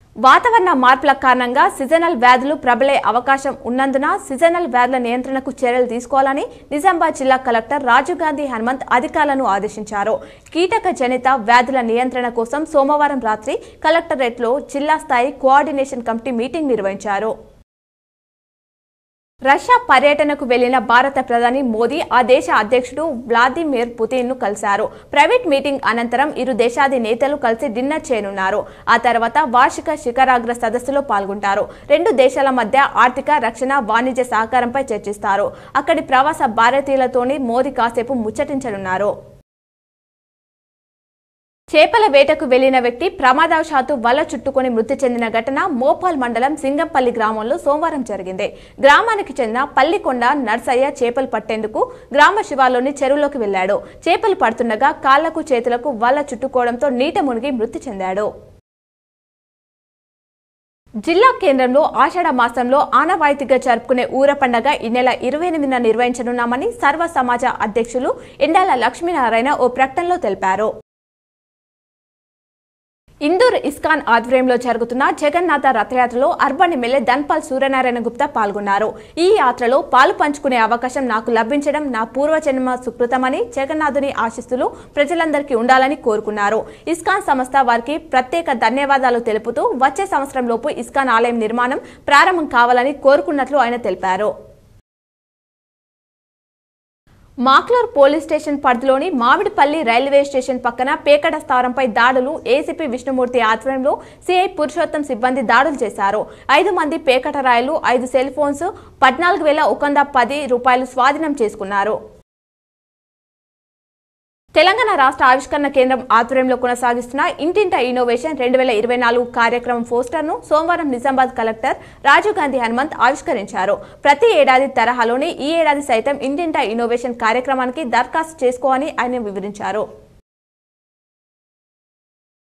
వాతావరణ మార్పుల కారణంగా సీజనల్ వ్యాధులు ప్రబలే అవకాశం ఉన్నందున సీజనల్ వ్యాధుల నియంత్రణకు చర్యలు తీసుకోవాలని నిజామాబాద్ జిల్లా కలెక్టర్ రాజీవ్ గాంధీ హనుమంత్ అధికారులను ఆదేశించారు కీటక జనిత వ్యాధుల నియంత్రణ కోసం సోమవారం రాత్రి కలెక్టరేట్లో జిల్లా స్థాయి కోఆర్డినేషన్ కమిటీ మీటింగ్ నిర్వహించారు రష్యా పర్యటనకు వెళ్లిన భారత ప్రధాని మోదీ ఆ దేశ అధ్యక్షుడు వ్లాదిమిర్ పుతిన్ ను కలిశారు ప్రైవేట్ మీటింగ్ అనంతరం ఇరు దేశాది నేతలు కలిసి డిన్నర్ చేయనున్నారు ఆ తర్వాత వార్షిక శిఖరాగ్ర సదస్సులో పాల్గొంటారు రెండు దేశాల మధ్య ఆర్థిక రక్షణ వాణిజ్య సహకారంపై చర్చిస్తారు అక్కడి ప్రవాస భారతీయులతోని మోదీ కాసేపు ముచ్చటించనున్నారు చేపల వేటకు వెళ్లిన వ్యక్తి ప్రమాదవశాత్తు వల చుట్టుకొని మృతి చెందిన ఘటన మోపాల్ మండలం సింగంపల్లి గ్రామంలో సోమవారం జరిగింది గ్రామానికి చెందిన పల్లికొండ నర్సయ్య చేపలు పట్టేందుకు గ్రామ శివార్లోని చెరువులోకి వెళ్లాడు చేపలు పడుతుండగా కాళ్లకు చేతులకు వల చుట్టుకోవడంతో నీట మునిగి మృతి చెందాడు జిల్లా కేంద్రంలో ఆషాఢ మాసంలో ఆనవాయితీగా జరుపుకునే ఊర పండగ ఈ నెల ఇరవై ఎనిమిదిన నిర్వహించనున్నామని సర్వ సమాజ అధ్యక్షులు ఎండాల లక్ష్మీనారాయణ ఓ ప్రకటనలో తెలిపారు ఇందూర్ ఇస్కాన్ ఆధ్వర్యంలో జరుగుతున్న జగన్నాథ రథయాత్రలో అర్బన్ ఎమ్మెల్యే ధన్పాల్ సూర్యనారాయణ గుప్తా పాల్గొన్నారు ఈ యాత్రలో పాలు పంచుకునే అవకాశం నాకు లభించడం నా పూర్వజన్మ సుకృతమని జగన్నాథుని ఆశిస్తులు ప్రజలందరికీ ఉండాలని కోరుకున్నారు ఇస్కాన్ సంస్థ వారికి ప్రత్యేక ధన్యవాదాలు తెలుపుతూ వచ్చే సంవత్సరంలోపు ఇస్కాన్ ఆలయం నిర్మాణం ప్రారంభం కావాలని కోరుకున్నట్లు ఆయన తెలిపారు మాక్లూర్ పోలీస్ స్టేషన్ పరిధిలోని మామిడిపల్లి రైల్వే స్టేషన్ పక్కన పేకడ స్థావరంపై దాడులు ఏసీపీ విష్ణుమూర్తి ఆధ్వర్యంలో సిఐ పురుషోత్తం సిబ్బంది దాడులు చేశారు ఐదు మంది పేకట రాయలు ఐదు సెల్ ఫోన్స్ పద్నాలుగు వేల ఒక వంద పది రూపాయలు స్వాధీనం చేసుకున్నారు తెలంగాణ రాష్ట్ర ఆవిష్కరణ కేంద్రం ఆధ్వర్యంలో కొనసాగిస్తున్న ఇంటింట ఇన్నోవేషన్ రెండు వేల ఇరవై నాలుగు కార్యక్రమం పోస్టర్ను సోమవారం నిజామాబాద్ కలెక్టర్ రాజీవ్ గాంధీ హనుమంత్ ఆవిష్కరించారు ప్రతి ఏడాది తరహాలోనే ఈ ఏడాది సైతం ఇంటింట ఇన్నోవేషన్ కార్యక్రమానికి దరఖాస్తు చేసుకోవాలని ఆయన వివరించారు